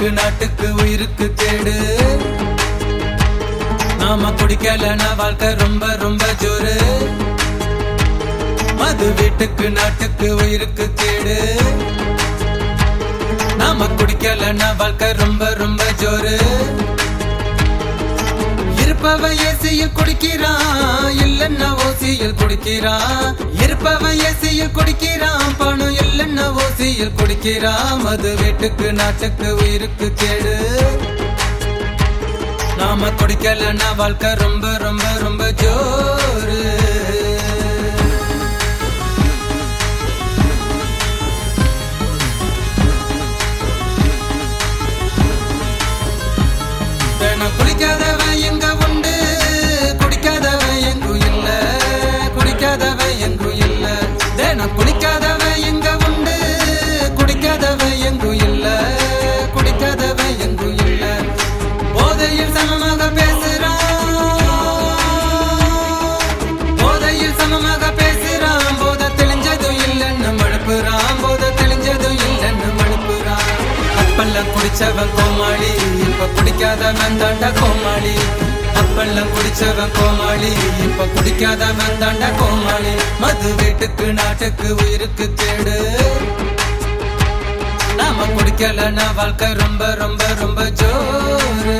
வீட்டுக்கு நாட்டுக்கு உயிருக்கு கேடு நாம குடிக்கலனா வாழ்க்கை ரொம்ப ரொம்ப ஜோரு மது வீட்டுக்கு நாட்டுக்கு உயிருக்கு கேடு நாம குடிக்கலனா வாழ்க்கை ரொம்ப ரொம்ப ஜோரு இருப்பவன் ஏசியில் குடிக்கிறான் இல்லன்னா ஓசியில் குடிக்கிறான் இருப்பவன் ஏசியில் குடிக்கிறான் பணம் இல்லன்னா ஓசியில் குடிக்கிறான் மது வீட்டுக்கு நாட்டுக்கு உயிருக்கு கேடு நாம குடிக்கலன்னா வாழ்க்கை ரொம்ப ரொம்ப ரொம்ப ஜோரு தினம் குடிக்காதவன் எங்க உண்டு குடிக்காதவன் எங்கும் இல்ல குடிக்காதவன் எங்கும் இல்ல தினம் குடிக்காதவன் எங்க உண்டு குடிக்காதவன் எங்கும் இல்ல குடிக்காதவன் எங்கும் இல்ல போதையில் சமமாக பேசுறான் போதையில் சமமாக பேசுறான் போத தெளிஞ்சதும் இல்லைன்னு மழுப்புறான் போத தெளிஞ்சதும் இல்லைன்னு மழுப்புறான் அப்பெல்லாம் குடிச்சவன் கோமாளி இப்ப குடிக்காதவன் தாண்டா கோமாளி அப்பெல்லாம் குடிச்சவன் கோமாளி இப்ப குடிக்காதவன் தாண்டா கோமாளி மது வீட்டுக்கு நாட்டுக்கு உயிருக்கு கேடு நாம குடிக்கலன்னா வாழ்க்கை ரொம்ப ரொம்ப ரொம்ப ஜோரு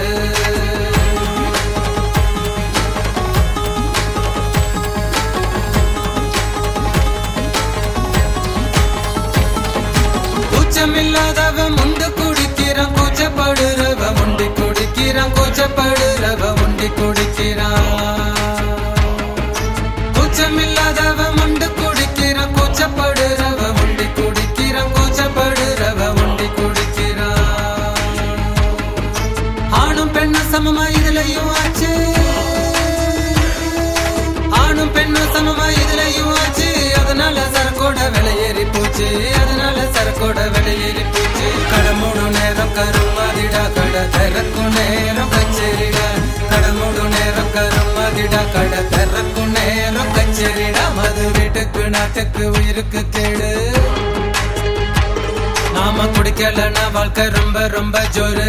கூச்சமில்லாதவன் முண்டு குடிக்கிறான் கூச்சப்படுறவன் முண்டி குடிக்கிறான் கூச்சப்படுறவன் முண்டி குடிக்கிறான் கூச்சமில்லாதவன் முண்டு குடிக்கிறான் கூச்சப்படுறவன் முண்டி குடிக்கிறான் கூச்சப்படுறவன் முண்டி குடிக்கிறான் ஆணும் பெண்ணும் சமமா இதுலயும் ஆச்சு ஆணும் பெண்ணும் சமமா இதுலயும் ஆச்சு அதனால சரக்கோட விலை ஏறி போச்சு அதனால சரக்கோட விலை ஏறி போச்சு கடமுடு நேரம் கருமாதிடா கடை திறக்கும் நேரம் கச்சேரிடா கடமுடு நேரம் கருமாதிடா கடை திறக்கும் நேரம் கச்சேரிடா மது வீட்டுக்கு நாட்டுக்கு உயிருக்கு கேடு நாம குடிக்கலன்னா வாழ்க்கை ரொம்ப ரொம்ப ஜோரு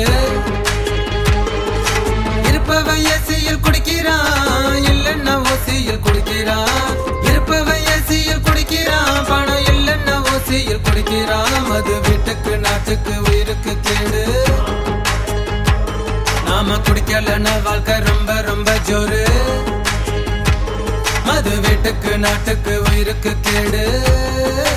இருப்பவன் ஏசியில் குடிக்கிறான் இல்லன்னா ஓசியில் குடிக்கிறான் இருப்பவன் ஏசியில் குடிக்கிறான் பணம் இல்லன்னா ஓசியில் குடிக்கிறான் மது வீட்டுக்கு நாட்டுக்கு உயிருக்கு கேடு நாம குடிக்கலன்னா வாழ்க்கை ரொம்ப ரொம்ப ஜோரு மது வீட்டுக்கு நாட்டுக்கு உயிருக்கு கேடு